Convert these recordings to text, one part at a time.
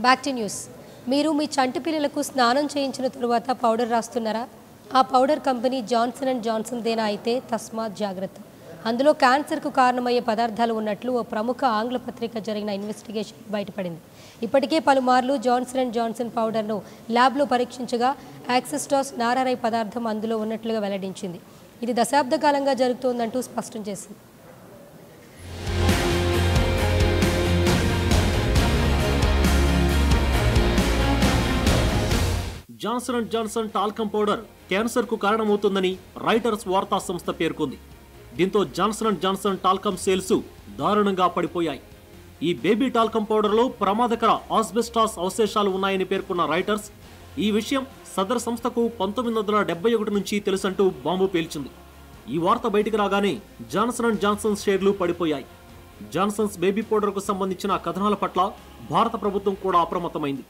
Back to news మీరు మీ చంటి పిల్లలకు స్నానం చేయించిన తరువాత పౌడర్ రాస్తున్నారా ఆ powder company Johnson and Johnson దేనా అయితే తస్మాత్ జాగ్రత్త అందులో క్యాన్సర్కు కారణమయ్యే పదార్థాలు ఉన్నట్లు ఓ ప్రముఖ ఆంగ్ల పత్రిక జరిగిన ఇన్వెస్టిగేషన్ బయటపడింది ఇప్పటికే పలుమార్లు జాన్సన్ అండ్ జాన్సన్ పౌడర్ను ల్యాబ్లో పరీక్షించగా యాక్సిస్టాస్ నారారై పదార్థం అందులో ఉన్నట్లుగా వెల్లడించింది ఇది దశాబ్ద కాలంగా జరుగుతోందంటూ స్పష్టం చేసింది Johnson and Johnson talcum powder cancer కు కారణమవుతుందని రైటర్స్ వార్తా సంస్థ పేర్కొంది దీంతో Johnson and Johnson talcum sales దారుణంగా పడిపోయాయి ఈ బేబీ టాల్కమ్ పౌడర్లో ప్రమాదకర ఆస్బెస్టాస్ అవశేషాలు ఉన్నాయని పేర్కొన్న రైటర్స్ ఈ విషయం సదర్ సంస్థకు పంతొమ్మిది వందల డెబ్బై ఒకటి నుంచి తెలుసంటూ బాంబు పేల్చింది ఈ వార్త బయటికి రాగానే జాన్సన్ అండ్ జాన్సన్ షేర్లు పడిపోయాయి జాన్సన్స్ బేబీ పౌడర్కు సంబంధించిన కథనాల పట్ల భారత ప్రభుత్వం కూడా అప్రమత్తమైంది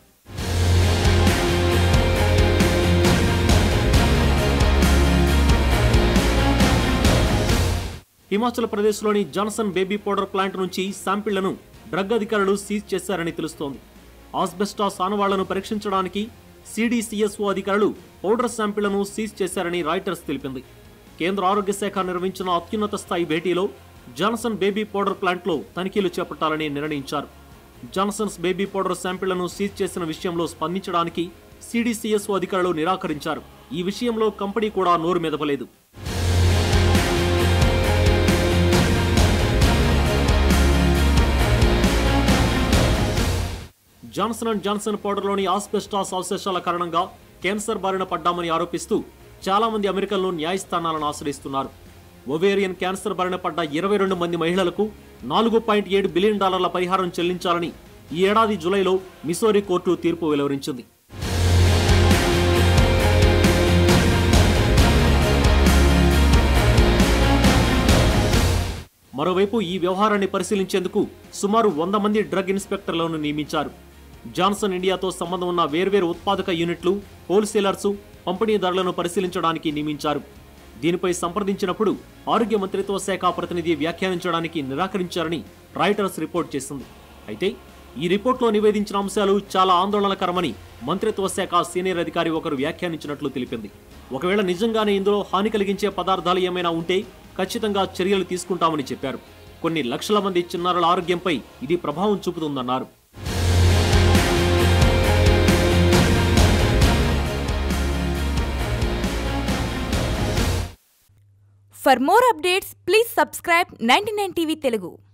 హిమాచల్ ప్రదేశ్లోని జాన్సన్ బేబీ పౌడర్ ప్లాంట్ నుంచి శాంపిళ్లను డ్రగ్ అధికారులు సీజ్ చేశారని తెలుస్తోంది ఆస్బెస్టాస్ ఆనవాళ్లను పరీక్షించడానికి సిడిసిఎస్ఓ అధికారులు పౌడర్ శాంపిళ్లను సీజ్ చేశారని రాయిటర్స్ తెలిపింది కేంద్ర ఆరోగ్య శాఖ నిర్వహించిన అత్యున్నత స్థాయి భేటీలో జాన్సన్ బేబీ పౌడర్ ప్లాంట్లో తనిఖీలు చేపట్టాలని నిర్ణయించారు జాన్సన్స్ బేబీ పౌడర్ శాంపిళ్లను సీజ్ చేసిన విషయంలో స్పందించడానికి సిడిసిఎస్ఓ అధికారులు నిరాకరించారు ఈ విషయంలో కంపెనీ కూడా నోరు మెదపలేదు జాన్సన్ అండ్ జాన్సన్ పౌడర్లోని ఆస్బెస్టాస్ అవశేషాల కారణంగా క్యాన్సర్ బారిన పడ్డామని ఆరోపిస్తూ చాలా మంది అమెరికన్లు న్యాయస్థానాలను ఆశ్రయిస్తున్నారు ఒవేరియన్ క్యాన్సర్ బారిన పడ్డ ఇరవై రెండు మంది మహిళలకు నాలుగు పాయింట్ ఏడు బిలియన్ డాలర్ల పరిహారం చెల్లించాలని ఈ ఏడాది జులైలో మిసోరీ కోర్టు తీర్పు వెలువరించింది మరోవైపు ఈ వ్యవహారాన్ని పరిశీలించేందుకు సుమారు వంద మంది డ్రగ్ ఇన్స్పెక్టర్లను నియమించారు జాన్సన్ ఇండియాతో సంబంధం ఉన్న వేర్వేరు ఉత్పాదక యూనిట్లు హోల్సేలర్సు పంపిణీదారులను పరిశీలించడానికి నియమించారు దీనిపై సంప్రదించినప్పుడు ఆరోగ్య మంత్రిత్వ శాఖ ప్రతినిధి వ్యాఖ్యానించడానికి నిరాకరించారని రాయిటర్స్ రిపోర్ట్ చేసింది అయితే ఈ రిపోర్ట్లో నివేదించిన అంశాలు చాలా ఆందోళనకరమని మంత్రిత్వ శాఖ సీనియర్ అధికారి ఒకరు వ్యాఖ్యానించినట్లు తెలిపింది ఒకవేళ నిజంగానే ఇందులో హాని కలిగించే పదార్థాలు ఏమైనా ఉంటే ఖచ్చితంగా చర్యలు తీసుకుంటామని చెప్పారు కొన్ని లక్షల మంది చిన్నారుల ఆరోగ్యంపై ఇది ప్రభావం చూపుతుందన్నారు For more updates, please subscribe 99 TV Telugu.